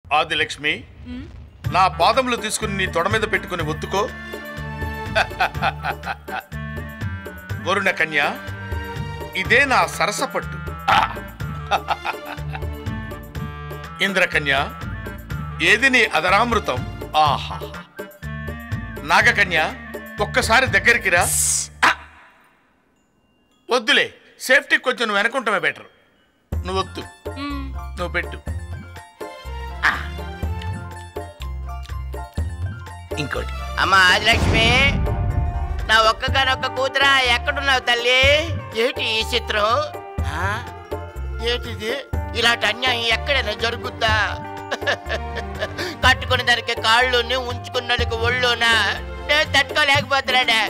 ఆదిలక్ష్మి నా పాదములు తీసుకుని నీ తొడ మీద పెట్టుకుని ఒత్తుకో వరుణ కన్య ఇదే నా సరసపట్టు ఆ! ఇంద్రకన్య ఏది నీ అదరామృతం ఆహా నాగకన్య ఒక్కసారి దగ్గరికి రా ఆ! వద్దులే సేఫ్టీ కొంచెం నువ్వు వెనకుంటమే బెటర్ నువ్వు వద్దు నువ్వు పెట్టు ఆ. ఇంకోటి అమ్మ ఆదిలక్ష్మి నా ఒక్కగానొక్క కూతురా ఎక్కడున్నావు తల్లి ఏంటి ఈ చిత్రం ఆ? ఏంటిది ఇలాంటి అన్యాయం ఎక్కడైనా జరుగుద్దా కట్టుకున్న దానికి కాళ్ళుని ఉంచుకున్న దానికి ఒళ్ళునా నేను తట్టుకోలేకపోతున్నాడా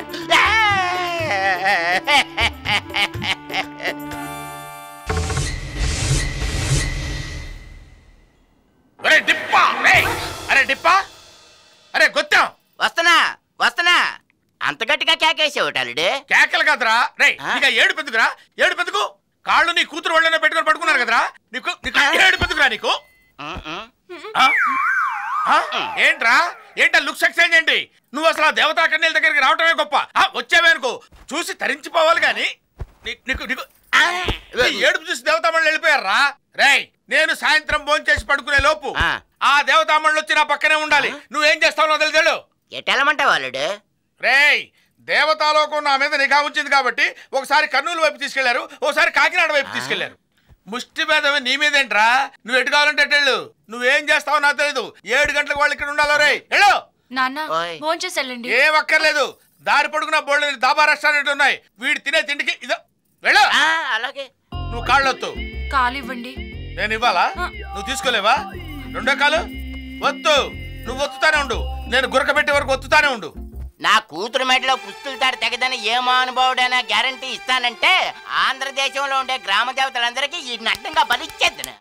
అరే డిప్పా రేయ్! అరే డిప్పా అరే గొత్తాం వస్తున్నా వస్తున్నా అంత గట్టిగా కేకేసావు అల్లుడు కేకలు కదరా రే ఆ? నీకు ఏడు పెద్దకురా ఏడు పెద్దకు కాళ్ళు నీ కూతురు వాళ్ళనే పెట్టుకొని పడుకున్నారు కదరా నీకు నీకు ఏడు పెద్దకురా నీకు ఆ? ఆ? ఏంట్రా ఏంటా లుక్స్ ఎక్స్చేంజ్ ఏంటి నువ్వు అసలు ఆ దేవతా కన్యల దగ్గరికి రావటమే గొప్ప ఆ, వచ్చావే అనుకో చూసి తరించిపోవాలి గాని నీ- నీకు నీకు నీ ఏడుపు చూసి దేవతామణులు వెళ్ళిపోయారా రేయ్ నేను సాయంత్రం భోజనం చేసి పడుకునే లోపు ఆ. ఆ దేవతామణులు వచ్చి నా పక్కనే ఉండాలి నువ్వేం చేస్తావు నాకు తెలియదు ఎటెళ్ళమంటావు అల్లుడు రేయ్ దేవతాలోకం నా మీద నిఘా ఉంచింది కాబట్టి ఒకసారి కర్నూలు వైపు తీసుకెళ్లారు ఒకసారి కాకినాడ వైపు తీసుకెళ్లారు ముష్టి మీద నీ మీదేంట్రా నువ్వు ఎటు కావాలంటే అటు వెళ్ళు నువ్వేం చేస్తావో నాకు తెలియదు ఏడు గంటలకు వాళ్ళు ఇక్కడ ఉండాలో రే వెళ్ళు నాన్న ఓయ్. భోంచేసి వెళ్ళండి ఏం అక్కర్లేదు దారి పొడుగున బోల్డ్ దాబా రెస్టారెంట్ ఉన్నాయి వీడు తినే తిండికి ఇదో వెళ్ళు ఆ, అలాగే నువ్వు కాళ్ళొత్తు కాలు ఇవ్వండి నేను ఇవ్వాలా ఆ. నువ్వు తీసుకోలేవా రెండో కాలు వత్తు నువ్వు ఒత్తుతానే ఉండు నేను గురక పెట్టే వరకు ఒత్తుతానే ఉండు నా కూతురు మెడలో పుస్తులు తాడు తెగదని ఏ మహానుభావుడైనా గ్యారంటీ ఇస్తానంటే ఆంధ్రదేశంలో ఉండే గ్రామ దేవతలందరికీ ఈ నడ్డంగా బలిచ్చేద్దును